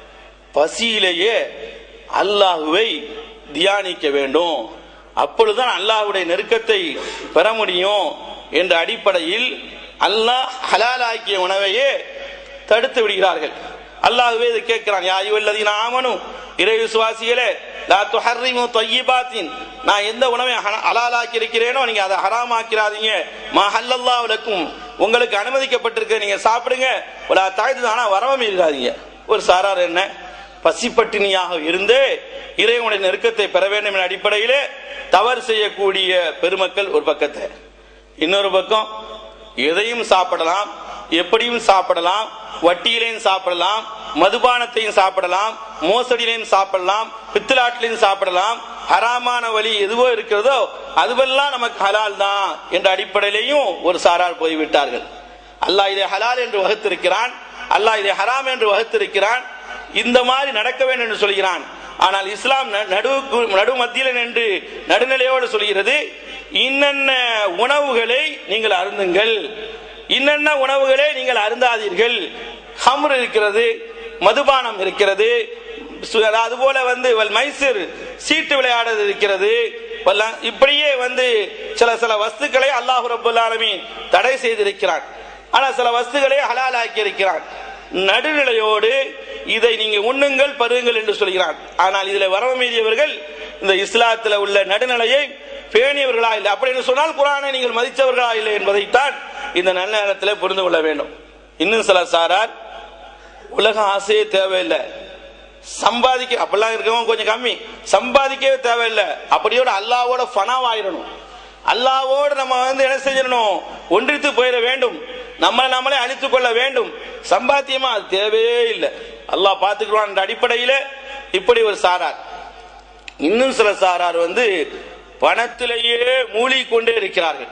பசியிலேயே அல்லாஹுவை தியானிக்க வேண்டும் அப்பொழுதுதான் அல்லாஹ்வுடைய நெருக்கத்தை பெற முடியும் என்ற அடிப்படையில் அல்லாஹ் ஹலாலாக்கிய உணவையே தடுத்து விடுகிறார்கள் அல்லாஹ்வே இதை கேட்கிறான் யா ஐயுவல்லதீன ஆமனு இறை விசுவாசிகளே லா துஹர்ரிமு தொய்யிபாத்தின் நான் எந்த உணவை ஹன- ஹலாலாக்கி இருக்கிறேனோ நீங்க அதை ஹராமாக்கிறாதீங்க மா ஹல்லல்லாஹு லக்கும் உங்களுக்கு அனுமதிக்கப்பட்டிருக்க நீங்க சாப்பிடுங்க ஒரு தாய்த்து ஆனா வரவும் இருக்காதீங்க ஒரு சாரார் என்ன பசிப்பட்டினியாக இருந்து இறைவனுடைய நெருக்கத்தை பெற வேண்டும் என்ற அடிப்படையிலே தவறு செய்யக்கூடிய பெருமக்கள் ஒரு பக்கத்தை இன்னொரு பக்கம் எதையும் சாப்பிடலாம் எப்படியும் சாப்பிடலாம் வட்டியிலையும் சாப்பிடலாம் மதுபானத்தையும் சாப்பிடலாம் மோசடியிலையும் சாப்பிடலாம் பித்தலாட்டிலையும் சாப்பிடலாம் ஹராமான வழி எதுவோ இருக்கிறதோ அதுவெல்லாம் நமக்கு ஹலால் தான் என்ற அடிப்படையிலையும் ஒரு சாரார் போய்விட்டார்கள் அல்லாஹ் இதை ஹலால் என்று வகுத்திருக்கிறான் அல்லாஹ் இதை ஹராம் என்று வகுத்திருக்கிறான் இந்த மாதிரி நடக்க வேண்டும் என்று சொல்கிறான் ஆனால் இஸ்லாம் ந- நடு நடு மத்தியில் நின்று நடுநிலையோடு சொல்கிறது இன்னென்ன உணவுகளை நீங்கள் அருந்துங்கள் இன்னென்ன உணவுகளை நீங்கள் அருந்தாதீர்கள் ஹம்ர் இருக்கிறது மதுபானம் இருக்கிறது சு- அதுபோல வந்து வல் மைசூர் சீட்டு விளையாடுறது இருக்கிறது வல்ல- இப்படியே வந்து சில சில வஸ்துக்களை அல்லாஹு ரபுல் ஆலமீன் தடை செய்திருக்கிறான் ஆனா சில வஸ்துகளை ஹலால் ஆக்கி இருக்கிறான் நடுநிலையோடு இதை நீங்க உண்ணுங்கள் பருகுங்கள் என்று சொல்கிறான் ஆனால் இதில் வரவு மீறியவர்கள் இந்த இஸ்லாத்தில் உள்ள நடுநிலையை பேணியவர்களா இல்லை அப்படி என்று சொன்னால் குரானை நீங்கள் மதித்தவர்களா இல்லை என்பதைத்தான் இந்த நல்ல நேரத்தில் புரிந்து கொள்ள வேண்டும் இன்னும் சில சாரார் உலக ஆசையே தேவையில்லை சம்பாதிக்க அப்படிலாம் இருக்கவங்க கொஞ்சம் கம்மி சம்பாதிக்கவே தேவையில்லை அப்படியோட அல்லாவோட ஃபனாவாயிரணும் அல்லாவோடு நம்ம வந்து என்ன செஞ்சிடணும் ஒன்றித்து போயிட வேண்டும் நம்மளை நம்மளே அழித்துக் கொள்ள வேண்டும் சம்பாத்தியமா அது தேவையே இல்லை அல்லாஹ் பார்த்துக்கிறான் என்ற அடிப்படையில இப்படி ஒரு சாரார் இன்னும் சில சாரார் வந்து பணத்திலேயே மூழ்கி கொண்டே இருக்கிறார்கள்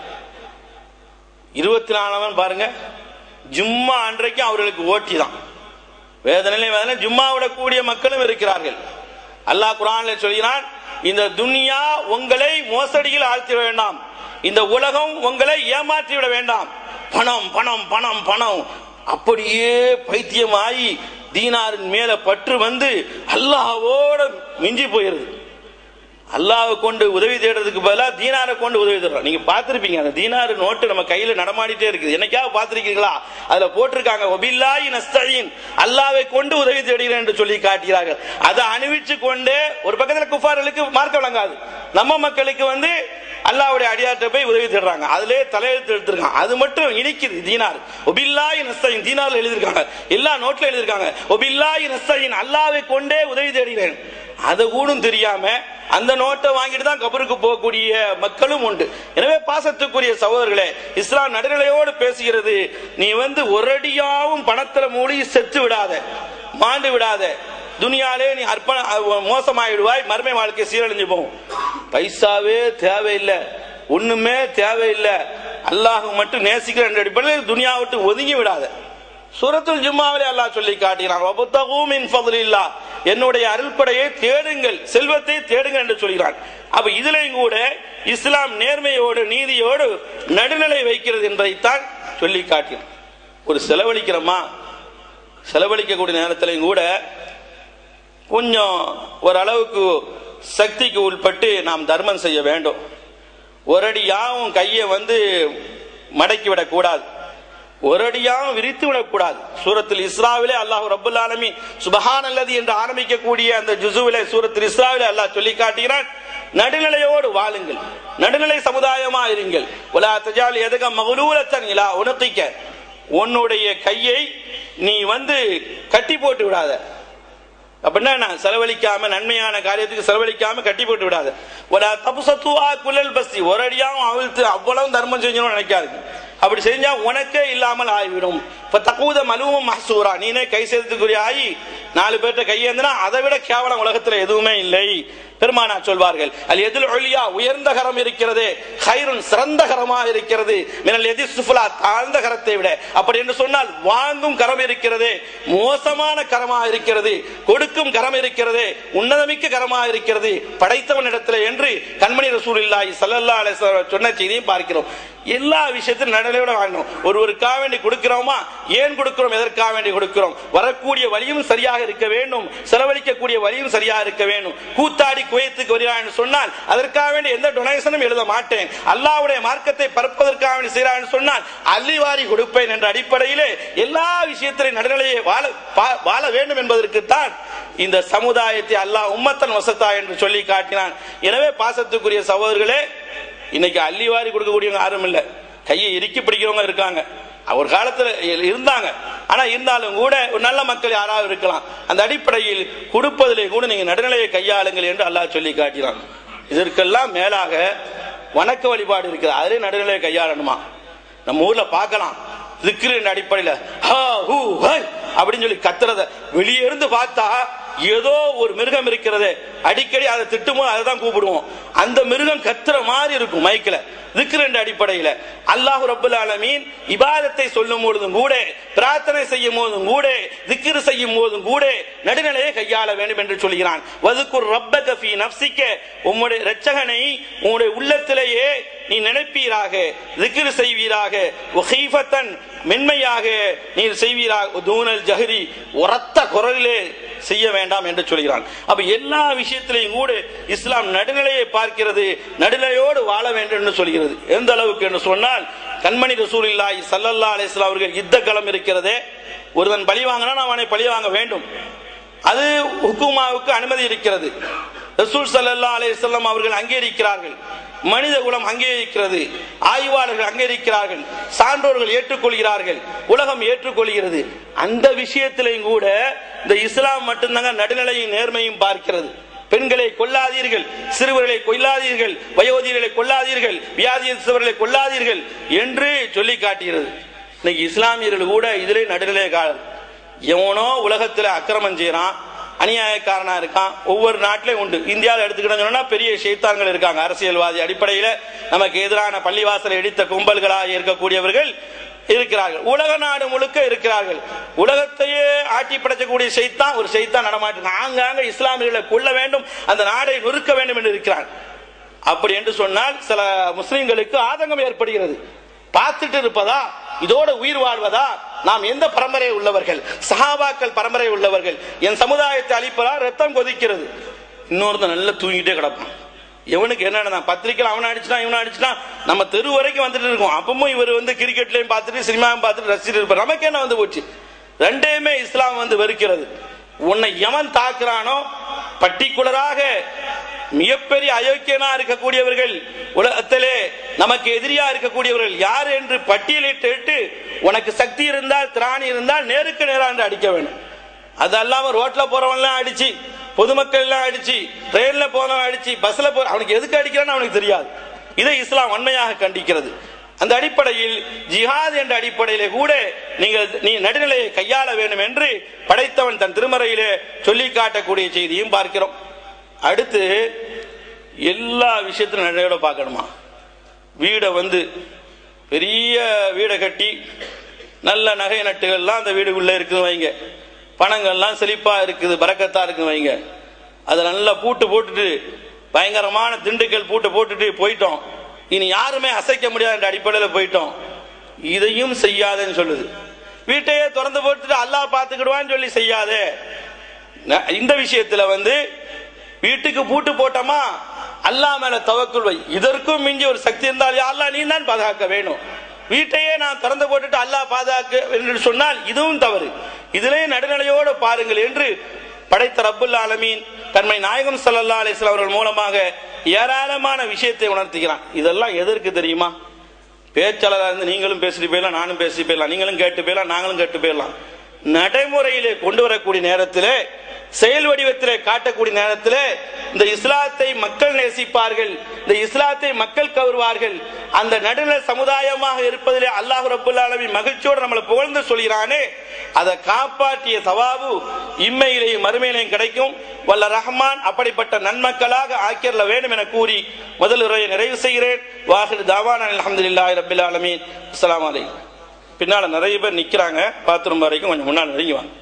இருபத்தி நாலாவன் பாருங்க ஜும்மா அன்றைக்கு அவர்களுக்கு ஓட்டி தான் வேதனை வேதனை ஜும்மா விடக்கூடிய மக்களும் இருக்கிறார்கள் அல்லாஹ் குரான்ல சொல்கிறான் இந்த துனியா உங்களை மோசடியில் ஆழ்த்திட வேண்டாம் இந்த உலகம் உங்களை ஏமாற்றி விட வேண்டாம் பணம் பணம் பணம் பணம் அப்படியே பைத்தியமாயி தீனாரின் மேல பற்று வந்து அல்லாஹ்வோட மிஞ்சி போயிருது அல்லாஹ்வை கொண்டு உதவி தேடுறதுக்கு பதிலா தீனாரை கொண்டு உதவி தேடுறோம் நீங்க பார்த்திருப்பீங்க அந்த தீனாரு நோட்டு நம்ம கையில நடமாடிட்டே இருக்குது என்னைக்காவது பார்த்திருக்கீங்களா அதுல போட்டிருக்காங்க ஒபில்லாஹி நஸ்தஈன் அல்லாஹ்வை கொண்டு உதவி தேடுகிறேன் என்று சொல்லி காட்டுகிறார்கள் அதை அணிவிச்சு கொண்டு ஒரு பக்கத்துல குஃபார்களுக்கு மார்க்க வழங்காது நம்ம மக்களுக்கு வந்து அல்லாஹ்வுடைய அடியாற்ற போய் உதவி தேடுறாங்க அதுலயே தலையெழுத்து எடுத்திருக்காங்க அது மட்டும் இனிக்குது தீனார் ஒபில்லாஹி நஸ்தஈன் தீனார்ல எழுதியிருக்காங்க எல்லா நோட்ல எழுதியிருக்காங்க ஒபில்லாஹி நஸ்தஈன் அல்லாஹ்வை கொண்டே உதவி தேடுகிறேன் அதை கூடும் தெரியாம அந்த நோட்டை வாங்கிட்டு தான் கபருக்கு போகக்கூடிய மக்களும் உண்டு எனவே பாசத்துக்குரிய சகோதரர்களே இஸ்லாம் நடுநிலையோடு பேசுகிறது நீ வந்து ஒரடியாவும் பணத்துல மூழ்கி செத்து விடாத மாண்டு விடாத துனியாலே நீ அர்ப்பண மோசமாயிடுவாய் மர்மை வாழ்க்கை சீரழிஞ்சு போகும் பைசாவே தேவையில்லை ஒண்ணுமே தேவையில்லை அல்லாஹ் மட்டும் நேசிக்கிற என்ற அடிப்படையில் துனியா விட்டு ஒதுங்கி விடாத சூரத்துல் ஜும்மாவிலே அல்லாஹ் சொல்லி காட்டினான் வபுத்தகு மின் ஃபضலில்லா என்னுடைய அருள்படையை தேடுங்கள் செல்வத்தை தேடுங்கள் என்று சொல்கிறான் அப்ப இதுலயும் கூட இஸ்லாம் நேர்மையோடு நீதியோடு நடுநிலை வைக்கிறது என்பதைத்தான் சொல்லி காட்டினான் ஒரு செலவழிக்கிறோமா செலவழிக்கக்கூடிய நேரத்திலையும் கூட கொஞ்சம் ஓரளவுக்கு சக்திக்கு உட்பட்டு நாம் தர்மம் செய்ய வேண்டும் ஒரு அடி யாவும் கையை வந்து மடக்கி விடக்கூடாது ஒரு அடியாவும் விரித்து விடக்கூடாது சூரத்தில் இஸ்ராவிலே அல்லாஹ் ரபுல் ஆலமி சுபஹான் அல்லது என்று ஆரம்பிக்கக்கூடிய அந்த ஜுசுவிலே சூரத்தில் இஸ்ராவிலே அல்லாஹ் சொல்லி காட்டுகிறான் நடுநிலையோடு வாழுங்கள் நடுநிலை சமுதாயமா இருங்கள் உலா தஜால் எதுக மகளூலத்தன் இலா உணர்த்திக்க உன்னுடைய கையை நீ வந்து கட்டி போட்டு விடாத அப்படின்னா நான் செலவழிக்காம நன்மையான காரியத்துக்கு செலவழிக்காம கட்டி போட்டு விடாது ஒரு தப்பு சத்துவா குழல் பஸ்தி ஒரு அடியாவும் அவிழ்த்து அவ்வளவு தர்மம் செஞ்சணும் நினைக்காது அப்படி செஞ்சா உனக்கே இல்லாமல் ஆகிவிடும் இப்ப தக்கூத மலுவும் மஹசூரா நீனே கை சேர்த்துக்குரிய ஆகி நாலு பேர்ட்ட கையேந்தினா அதை விட கேவலம் உலகத்துல எதுவுமே இல்லை பெருமானா சொல்வார்கள் அது எதில் ஒளியா உயர்ந்த கரம் இருக்கிறது ஹைருன் சிறந்த கரமா இருக்கிறது மினல் எதி சுஃபுலா தாழ்ந்த கரத்தை விட அப்படி என்று சொன்னால் வாங்கும் கரம் இருக்கிறது மோசமான கரமா இருக்கிறது கொடுக்கும் கரம் இருக்கிறது உன்னதமிக்க கரமா இருக்கிறது படைத்தவன் இடத்துல என்று கண்மணி ரசூல் இல்லாஹி சல்லல்லா அலைஹி சொன்ன செய்தியும் பார்க்கிறோம் எல்லா விஷயத்திலும் நடுநிலையோட வாங்கணும் ஒருவருக்காக வேண்டி கொடுக்கிறோமா ஏன் கொடுக்கிறோம் எதற்காக வேண்டி கொடுக்கிறோம் வரக்கூடிய வழியும் சரியாக இருக்க வேண்டும் செலவழிக்கக்கூடிய வழியும் சரியாக இருக்க வேண்டும் கூத்தாடி குவைத்துக்கு வருகிறான் என்று சொன்னால் அதற்காக வேண்டி எந்த டொனேஷனும் எழுத மாட்டேன் அல்லாவுடைய மார்க்கத்தை பரப்பதற்காக வேண்டி செய்கிறான் சொன்னால் அள்ளிவாரி கொடுப்பேன் என்ற அடிப்படையிலே எல்லா விஷயத்திலையும் நடுநிலையை வாழ பா- வாழ வேண்டும் என்பதற்குத்தான் இந்த சமுதாயத்தை அல்லாஹ் உம்மத்தன் வசத்தா என்று சொல்லி காட்டினான் எனவே பாசத்துக்குரிய சகோதரர்களே இன்னைக்கு அள்ளி வாரி கொடுக்கக்கூடியவங்க யாரும் இல்ல கையை இறுக்கி பிடிக்கிறவங்க இருக்காங்க ஒரு காலத்துல இருந்தாங்க ஆனா இருந்தாலும் கூட ஒரு நல்ல மக்கள் யாராவது இருக்கலாம் அந்த அடிப்படையில் கொடுப்பதிலே கூட நீங்க நடுநிலையை கையாளுங்கள் என்று அல்லாஹ் சொல்லி காட்டினான் இதற்கெல்லாம் மேலாக வணக்க வழிபாடு இருக்கிறது அதிலே நடுநிலையை கையாளணுமா நம்ம ஊர்ல பார்க்கலாம் திக்ரின் அடிப்படையில ஹா, ஹூ, ஹை அப்படின்னு சொல்லி கத்துறத வெளியே இருந்து பார்த்தா ஏதோ ஒரு மிருகம் இருக்கிறது அடிக்கடி அதை திட்டுமோ அதை தான் கூப்பிடுவோம் அந்த மிருகம் கத்துற மாதிரி இருக்கும் மைக்கில் திக்ரின் அடிப்படையில அல்லாஹ் ரபுல் ஆலமீன் இபாதத்தை சொல்லும் பொழுதும் கூட பிரார்த்தனை செய்யும் போதும் கூட திக்ரு செய்யும் போதும் கூட நடுநிலையை கையாள வேண்டும் என்று சொல்கிறான் வதுக்குர் ரப்பக ஃபீ நஃப்ஸிக்க உம்முடைய இரட்சகனை உம்முடைய உள்ளத்திலேயே நீ நினைப்பீராக திக்ரு செய்வீராக வஹீஃபத்தன் மென்மையாக நீர் செய்வீராக தூனல் ஜஹரி உரத்த குரலிலே செய்ய வேண்டாம் என்று சொல்கிறான் அப்ப எல்லா விஷயத்திலையும் கூட இஸ்லாம் நடுநிலையை பார்க்கிறது நடுநிலையோடு வாழ வேண்டும் என்று சொல்கிறது எந்த அளவுக்கு என்று சொன்னால் கண்மணி ரசூலில்லாஹி சல்லல்லா அலிஸ்லாம் அவர்கள் யுத்த களம் இருக்கிறதே ஒருவன் பழி வாங்கினா நாம் அவனை பழி வாங்க வேண்டும் அது ஹுக்குமாவுக்கு அனுமதி இருக்கிறது ரசூல் சல்லல்லா அலிஸ்லாம் அவர்கள் அங்கீகரிக்கிறார்கள் மனித குலம் அங்கீகரிக்கிறது ஆய்வாளர்கள் அங்கீகரிக்கிறார்கள் சான்றோர்கள் ஏற்றுக்கொள்கிறார்கள் உலகம் ஏற்றுக்கொள்கிறது அந்த விஷயத்திலையும் கூட இந்த இஸ்லாம் மட்டும்தாங்க நடுநிலையும் நேர்மையும் பார்க்கிறது பெண்களை கொல்லாதீர்கள் சிறுவர்களை கொல்லாதீர்கள் வயோதிகர்களை கொல்லாதீர்கள் வியாதியவர்களை கொல்லாதீர்கள் என்று சொல்லி காட்டுகிறது இன்னைக்கு இஸ்லாமியர்கள் கூட இதிலே நடுநிலை காலம் எவனோ உலகத்துல அக்கிரமம் செய்யறான் அநியாயக்காரனா இருக்கான் ஒவ்வொரு நாட்டிலையும் உண்டு இந்தியாவில் எடுத்துக்கிட்டோம்னா பெரிய ஷைத்தான்கள் இருக்காங்க அரசியல்வாதி அடிப்படையில நமக்கு எதிரான பள்ளிவாசலை இடித்த கும்பல்களாக இருக்கக்கூடியவர்கள் இருக்கிறார்கள் உலக நாடு முழுக்க இருக்கிறார்கள் உலகத்தையே ஆட்டி படைக்கக்கூடிய செய்தான் ஒரு செய்தான் நடமாட்டு ஆங்காங்க இஸ்லாமியர்களை கொள்ள வேண்டும் அந்த நாடை நொறுக்க வேண்டும் என்று இருக்கிறார் அப்படி என்று சொன்னால் சில முஸ்லிம்களுக்கு ஆதங்கம் ஏற்படுகிறது பார்த்துட்டு இருப்பதா இதோட உயிர் வாழ்வதா நாம் எந்த பரம்பரை உள்ளவர்கள் சஹாபாக்கள் பரம்பரை உள்ளவர்கள் என் சமுதாயத்தை அழிப்பதா ரத்தம் கொதிக்கிறது இன்னொருத்தன் நல்லா தூங்கிட்டே கிடப்பான் எவனுக்கு என்ன பத்திரிக்கை அவனை அடிச்சுட்டான் இவனை அடிச்சுட்டான் நம்ம தெரு வரைக்கும் வந்துட்டு இருக்கோம் அப்பவும் இவர் வந்து கிரிக்கெட்லயும் பார்த்துட்டு சினிமாவும் பார்த்துட்டு ரசிச்சுட்டு இருப்பார் நமக்கு என்ன வந்து போச்சு ரெண்டையுமே இஸ்லாம் வந்து வெறுக்கிறது உன்னை எவன் தாக்குறானோ பர்டிகுலராக மிகப்பெரிய அயோக்கியனா இருக்கக்கூடியவர்கள் உலகத்திலே நமக்கு எதிரியா இருக்கக்கூடியவர்கள் யார் என்று பட்டியலிட்டு உனக்கு சக்தி இருந்தால் திராணி இருந்தால் நேருக்கு நேரா என்று அடிக்க வேண்டும் அது அல்லாம ரோட்ல போறவன்லாம் அடிச்சு பொதுமக்கள் எல்லாம் அடிச்சு ட்ரெயின்ல போனவன் அடிச்சு பஸ்ல போற அவனுக்கு எதுக்கு அடிக்கிறான்னு அவனுக்கு தெரியாது இதை இஸ்லாம் வன்மையாக கண்டிக்கிறது அந்த அடிப்படையில் ஜிஹாத் என்ற அடிப்படையிலே கூட நீங்கள் நீ நடுநிலையை கையாள வேண்டும் என்று படைத்தவன் தன் திருமறையிலே சொல்லி காட்டக்கூடிய செய்தியும் பார்க்கிறோம் அடுத்து எல்லா விஷயத்திலும் நடுநிலையோட பார்க்கணுமா வீடை வந்து பெரிய வீடை கட்டி நல்ல நகை நட்டுகள்லாம் அந்த வீடுக்குள்ள இருக்குது வைங்க பணங்கள்லாம் செழிப்பா இருக்குது பறக்கத்தா இருக்கு வைங்க அதை நல்லா பூட்டு போட்டுட்டு பயங்கரமான திண்டுக்கல் பூட்டு போட்டுட்டு போயிட்டோம் இனி யாருமே அசைக்க முடியாத அடிப்படையில் போயிட்டோம் இதையும் செய்யாதேன்னு சொல்லுது வீட்டையே திறந்து போட்டுட்டு அல்லாஹ் பார்த்துக்கிடுவான்னு சொல்லி செய்யாதே ந- இந்த விஷயத்துல வந்து வீட்டுக்கு பூட்டு போட்டோமா அல்லாஹ் மேல தவக்குள் வை இதற்கும் மிஞ்சி ஒரு சக்தி இருந்தால் யா அல்லாஹ் நீ தான் பாதுகாக்க வேணும் வீட்டையே நான் திறந்து போட்டுட்டு அல்லாஹ் பாதுகாக்க என்று சொன்னால் இதுவும் தவறு இதிலே நடுநிலையோடு பாருங்கள் என்று படைத்த ரப்புல் ஆலமீன் தன்மை நாயகம் ஸல்லல்லாஹு அலைஹி வஸல்லம் அவர்கள் மூலமாக ஏராளமான விஷயத்தை உணர்த்துகிறான் இதெல்லாம் எதற்கு தெரியுமா பேச்சாளராக இருந்து நீங்களும் பேசிட்டு போயிடலாம் நானும் பேசிட்டு போயிடலாம் நீங்களும் கேட்டு போயிடலாம் நாங்களும் கேட்டு போயிடலாம் நடைமுறையிலே கொண்டு வரக்கூடிய நேரத்திலே செயல் வடிவத்திலே காட்டக்கூடிய நேரத்திலே இந்த இஸ்லாத்தை மக்கள் நேசிப்பார்கள் இந்த இஸ்லாத்தை மக்கள் கவருவார்கள் அந்த நடுநிலை சமுதாயமாக இருப்பதிலே அல்லாஹ் ரபுல் ஆலமீன் மகிழ்ச்சியோடு நம்மளை புகழ்ந்து சொல்கிறானே அதை காப்பாற்றிய சவாபு இம்மையிலேயும் மறுமையிலையும் கிடைக்கும் வல்ல ரஹ்மான் அப்படிப்பட்ட நன்மக்களாக ஆக்கியர்ல வேண்டும் என கூறி முதல் உரையை நிறைவு செய்கிறேன் வாஹிர் தாவான் அல்ஹம்துலில்லாஹி ரப்பில் ஆலமீன் அஸ்ஸலாமு அலைக்கும் பின்னால நிறைய பேர் நிக்கிறாங்க பாத்ரூம் வரைக்கும் கொஞ்சம் முன்னால் நெருங்கி வாங்க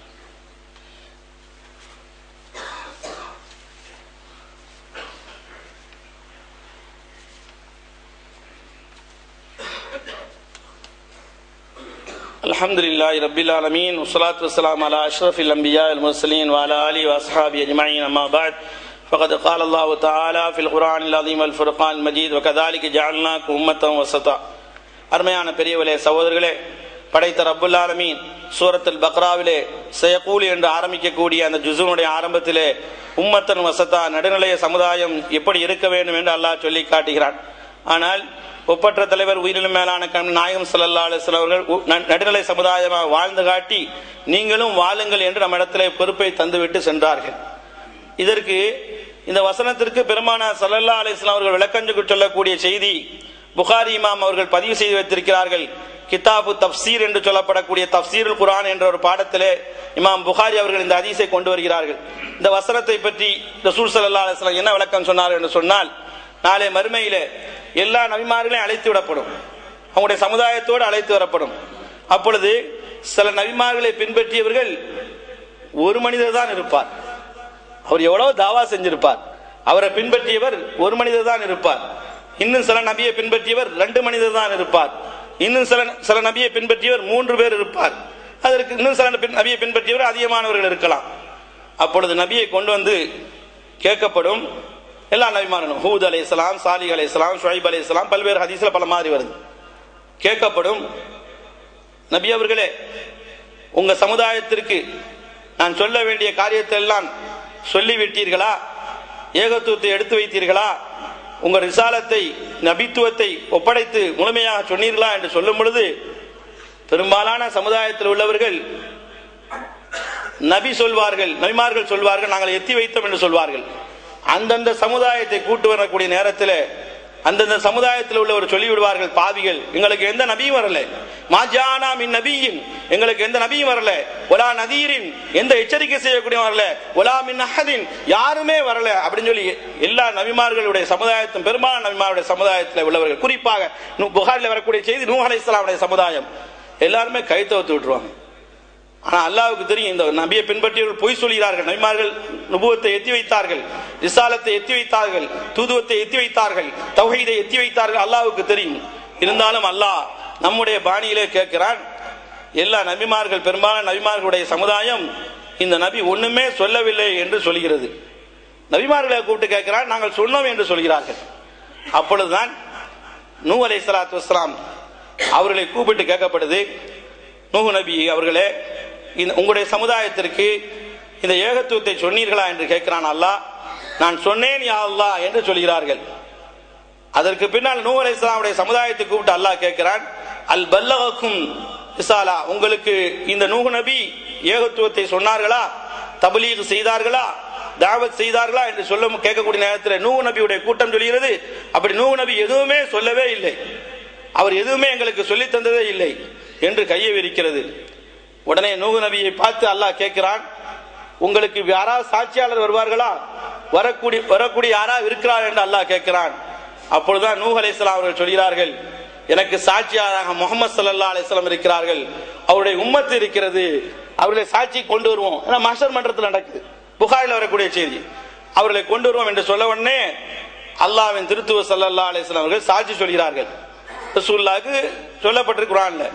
الحمد لله رب العالمين والصلاة والسلام على أشرف الأنبياء المرسلين وعلى آله وأصحابه أجمعين أما بعد فقد قال الله تعالى في القرآن العظيم والفرقان المجيد وكذلك جعلناكم أمة وسطا அருமையான பெரியவர்களே சகோதரர்களே படைத்த ரப்புல் ஆலமீன் சூரத்துல் பக்ராவிலே செயக்கூலி என்று ஆரம்பிக்கக்கூடிய அந்த ஜுசுனுடைய ஆரம்பத்திலே உம்மத்தன் வசத்தா நடுநிலைய சமுதாயம் எப்படி இருக்க வேண்டும் என்று அல்லாஹ் சொல்லி காட்டுகிறான் ஆனால் ஒப்பற்ற தலைவர் உயிரினும் மேலான கண் நாயகம் சல்லா அலிஸ்லாம் அவர்கள் உ- ந- நடுநிலை சமுதாயமாக வாழ்ந்து காட்டி நீங்களும் வாழுங்கள் என்று நம்மிடத்திலே பொறுப்பை தந்துவிட்டு சென்றார்கள் இதற்கு இந்த வசனத்திற்கு பெருமானா சல்லல்லா அலிஸ்லாம் அவர்கள் விளக்கஞ்சுக்கு சொல்லக்கூடிய செய்தி புகாரி இமாம் அவர்கள் பதிவு செய்து வைத்திருக்கிறார்கள் கிதாபு தப்சீர் என்று சொல்லப்படக்கூடிய தப்சீருல் குர்ஆன் என்ற ஒரு பாடத்திலே இமாம் புகாரி அவர்கள் இந்த ஹதீஸை கொண்டு வருகிறார்கள் இந்த வசனத்தை பற்றி ரசூல் ஸல்லல்லாஹு அலைஹி வஸல்லம் என்ன விளக்கம் சொன்னார் என்று சொன்னால் நாளை மறுமையிலே எல்லா நபிமார்களையும் அழைத்து விடப்படும் அவங்களுடைய சமுதாயத்தோடு அழைத்து வரப்படும் அப்பொழுது சில நபிமார்களை பின்பற்றியவர்கள் ஒரு மனிதர் தான் இருப்பார் அவர் எவ்வளவு தாவா செஞ்சிருப்பார் அவரை பின்பற்றியவர் ஒரு மனிதர் தான் இருப்பார் இன்னும் சில நபியை பின்பற்றியவர் ரெண்டு மனிதர் தான் இருப்பார் இன்னும் சில சில நபியை பின்பற்றியவர் மூன்று பேர் இருப்பார் அதற்கு இன்னும் சில பின்- நபியை பின்பற்றியவர் அதிகமானவர்கள் இருக்கலாம் அப்பொழுது நபியை கொண்டு வந்து கேட்கப்படும் எல்லா நபிமாரனும் ஹூத் அலை இஸ்லாம் சாலிக் அலை இஸ்லாம் ஷுவைப் அலை இஸ்லாம் பல்வேறு ஹதீஸ்ல பல மாதிரி வருது கேட்கப்படும் நபி அவர்களே உங்க சமுதாயத்திற்கு நான் சொல்ல வேண்டிய காரியத்தை எல்லாம் சொல்லிவிட்டீர்களா ஏகத்துவத்தை எடுத்து வைத்தீர்களா உங்க ரிசாலத்தை நபித்துவத்தை ஒப்படைத்து முழுமையாக சொன்னீர்களா என்று சொல்லும் பொழுது பெரும்பாலான சமுதாயத்தில் உள்ளவர்கள் நபி சொல்வார்கள் நபிமார்கள் சொல்வார்கள் நாங்கள் எத்தி வைத்தோம் என்று சொல்வார்கள் அந்தந்த சமுதாயத்தை கூட்டு வரக்கூடிய நேரத்தில் அந்தந்த சமுதாயத்தில் உள்ளவர் சொல்லிவிடுவார்கள் பாவிகள் எங்களுக்கு எந்த நபியும் வரல மாஜானா மின் நபியின் எங்களுக்கு எந்த நபியும் வரல ஒலா நதீரின் எந்த எச்சரிக்கை செய்யக்கூடிய வரல ஒலா மின் அஹதின் யாருமே வரல அப்படின்னு சொல்லி எல்லா நபிமார்களுடைய சமுதாயத்தும் பெரும்பாலான நபிமாருடைய சமுதாயத்தில் உள்ளவர்கள் குறிப்பாக நூ- புகாரில் வரக்கூடிய செய்தி நூஹ் அலைஹிஸ்ஸலாமுடைய சமுதாயம் எல்லாருமே கை தவிர்த்து விட்டுருவாங்க ஆனா அல்லாஹ்வுக்கு தெரியும் இந்த நபியை பின்பற்றியவர்கள் பொய் சொல்கிறார்கள் நபிமார்கள் நுபுவத்தை எத்தி வைத்தார்கள் ரிசாலத்தை எத்தி வைத்தார்கள் தூதுவத்தை எத்தி வைத்தார்கள் தௌஹீதை எத்தி வைத்தார்கள் அல்லாஹ்வுக்கு தெரியும் இருந்தாலும் அல்லாஹ் நம்முடைய பாணியிலே கேட்கிறான் எல்லா நபிமார்கள் பெரும்பாலான நபிமார்களுடைய சமுதாயம் இந்த நபி ஒண்ணுமே சொல்லவில்லை என்று சொல்கிறது நபிமார்களை கூப்பிட்டு கேட்கிறான் நாங்கள் சொன்னோம் என்று சொல்கிறார்கள் அப்பொழுதுதான் நூ அலை சலாத்து வஸ்லாம் அவர்களை கூப்பிட்டு கேட்கப்படுது நூஹு நபி அவர்களே இந்த உங்களுடைய சமுதாயத்திற்கு இந்த ஏகத்துவத்தை சொன்னீர்களா என்று கேட்கிறான் அல்லாஹ் நான் சொன்னேன் யா அல்லாஹ் என்று சொல்கிறார்கள் அதற்கு பின்னால் நூ அலை இஸ்லாமுடைய சமுதாயத்தை கூப்பிட்டு அல்லாஹ் கேட்கிறான் அல் பல்லகக்கும் இசாலா உங்களுக்கு இந்த நூஹு நபி ஏகத்துவத்தை சொன்னார்களா தபலீக் செய்தார்களா தாவத் செய்தார்களா என்று சொல்ல கேட்கக்கூடிய நேரத்தில் நூஹு நபியுடைய கூட்டம் சொல்கிறது அப்படி நூஹு நபி எதுவுமே சொல்லவே இல்லை அவர் எதுவுமே எங்களுக்கு சொல்லி தந்ததே இல்லை என்று கையை விரிக்கிறது உடனே நூகு நபியை பார்த்து அல்லாஹ் கேட்கிறான் உங்களுக்கு யாராவது சாட்சியாளர் வருவார்களா வரக்கூடிய வரக்கூடிய யாராவது இருக்கிறார் என்று அல்லாஹ் கேட்கிறான் அப்பொழுதுதான் நூஹ் அலைஹிஸ்ஸலாம் அவர்கள் சொல்கிறார்கள் எனக்கு சாட்சியாளராக முகமது சல்லா அலிஸ்லாம் இருக்கிறார்கள் அவருடைய உம்மத்து இருக்கிறது அவர்களை சாட்சி கொண்டு வருவோம் ஏன்னா மாஸ்டர் மன்றத்தில் நடக்குது புகாரில் வரக்கூடிய செய்தி அவர்களை கொண்டு வருவோம் என்று சொல்ல உடனே அல்லாஹ்வின் திருத்துவ சல்லல்லா அலிஸ்லாம் அவர்கள் சாட்சி சொல்கிறார்கள் ரசூலுல்லாஹ்க்கு சொல்லப்பட்டிருக்கு குர்ஆன்ல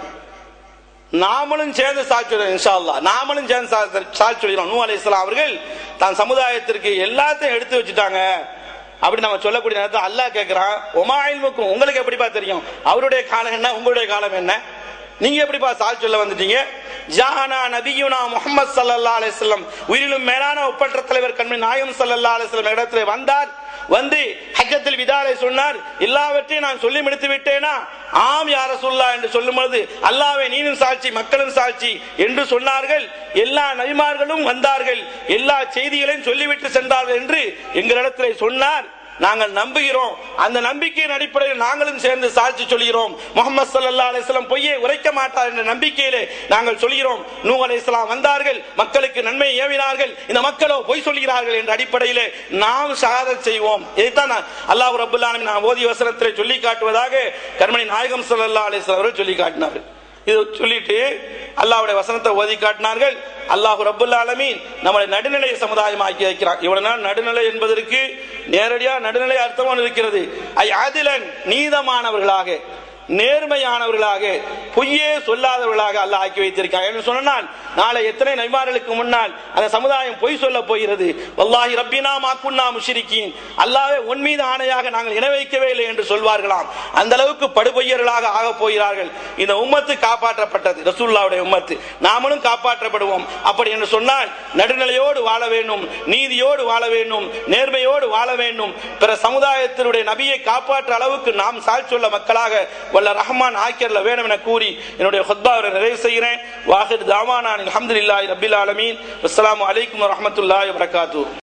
நாமளும் சேர்ந்து சாட்சி சொல்றோம் இன்ஷா அல்லாஹ் நாமளும் சேர்ந்து சா- சாட்சி சொல்கிறோம் நூ அலைஹிஸ்ஸலாம் அவர்கள் தான் சமுதாயத்திற்கு எல்லாத்தையும் எடுத்து வச்சுட்டாங்க அப்படி நம்ம சொல்லக்கூடிய நேரத்தில் அல்லாஹ் கேட்கிறான் ஒமாயில்முக்கும் உங்களுக்கு எப்படிப்பா தெரியும் அவருடைய காலம் என்ன உங்களுடைய காலம் என்ன நீங்க எப்படிப்பா சால் சொல்ல வந்துட்டீங்க ஜானா நபியுனா முஹம்மது ஸல்லல்லாஹு அலைஹி வஸல்லம் உயிரிலும் மேலான ஒப்பற்ற தலைவர் கண்மணி நாயகம் ஸல்லல்லாஹு அலைஹி வஸல்லம் இடத்திலே வந்தார் வந்து ஹஜ்ஜத்தில் விதாலை சொன்னார் எல்லாவற்றையும் நான் சொல்லி முடித்து விட்டேனா ஆம் யார சொல்லா என்று சொல்லும் பொழுது அல்லாவே நீனும் சாட்சி மக்களும் சாட்சி என்று சொன்னார்கள் எல்லா நபிமார்களும் வந்தார்கள் எல்லா செய்திகளையும் சொல்லிவிட்டு சென்றார்கள் என்று எங்களிடத்திலே சொன்னார் நாங்கள் நம்புகிறோம் அந்த நம்பிக்கையின் அடிப்படையில் நாங்களும் சேர்ந்து சாட்சி சொல்கிறோம் முகமது சல்லா அலிஸ்லாம் பொய்யை உரைக்க மாட்டார் என்ற நம்பிக்கையிலே நாங்கள் சொல்கிறோம் நூ அலைஹிஸ்ஸலாம் வந்தார்கள் மக்களுக்கு நன்மை ஏவினார்கள் இந்த மக்களோ பொய் சொல்கிறார்கள் என்ற அடிப்படையிலே நாம் ஷஹாதத் செய்வோம் இதைத்தான் நான் அல்லாஹ் ரபுல் ஆலமீன் நான் ஓதி வசனத்திலே சொல்லி காட்டுவதாக கர்மணி நாயகம் ஸல்லல்லாஹு அலைஹி வஸல்லம் அவர்கள் சொல்லி காட்டினார்கள் இது சொல்லிட்டு அல்லாஹ்வுடைய வசனத்தை ஓதி காட்டினார்கள் அல்லாஹ் ரப்புல் ஆலமீன் நம்மளை நடுநிலை சமுதாயம் ஆக்கி வைக்கிறான் இவ்வளவு நாள் நடுநிலை என்பதற்கு நேரடியா நடுநிலை அர்த்தமும் இருக்கிறது ஐ அதிலன் நீதமானவர்களாக நேர்மையானவர்களாக பொய்யே சொல்லாதவர்களாக அல்லாஹ் ஆக்கி வைத்திருக்காங்க என்று சொன்னால் நாளை எத்தனை நபிமார்களுக்கு முன்னால் அந்த சமுதாயம் பொய் சொல்ல போகிறது வல்லாஹி ரப்பினா மாக்குன்னா முஷிரிக்கீன் அல்லாஹ்வே உன் மீது ஆணையாக நாங்கள் இணை வைக்கவே இல்லை என்று சொல்வார்களாம் அந்த அளவுக்கு படுபொய்யர்களாக ஆக போகிறார்கள் இந்த உம்மத்து காப்பாற்றப்பட்டது ரசூல்லாவுடைய உம்மத்து நாமளும் காப்பாற்றப்படுவோம் அப்படி என்று சொன்னால் நடுநிலையோடு வாழ வேண்டும் நீதியோடு வாழ வேண்டும் நேர்மையோடு வாழ வேண்டும் பிற சமுதாயத்தினுடைய நபியை காப்பாற்ற அளவுக்கு நாம் சால் சொல்ல மக்களாக வல்ல ரஹ்மான் ஆக்கியர்ல வேணும் என கூறி என்னுடைய ஹுத்பாவை நிறைவு செய்கிறேன் வாஹிர் தாமானான் அல்ஹம்துலில்லாஹி ரப்பில் ஆலமீன் அஸ்ஸலாமு அலைக்கும் வரஹ்மத்துல்லாஹி வபரகாத்துஹு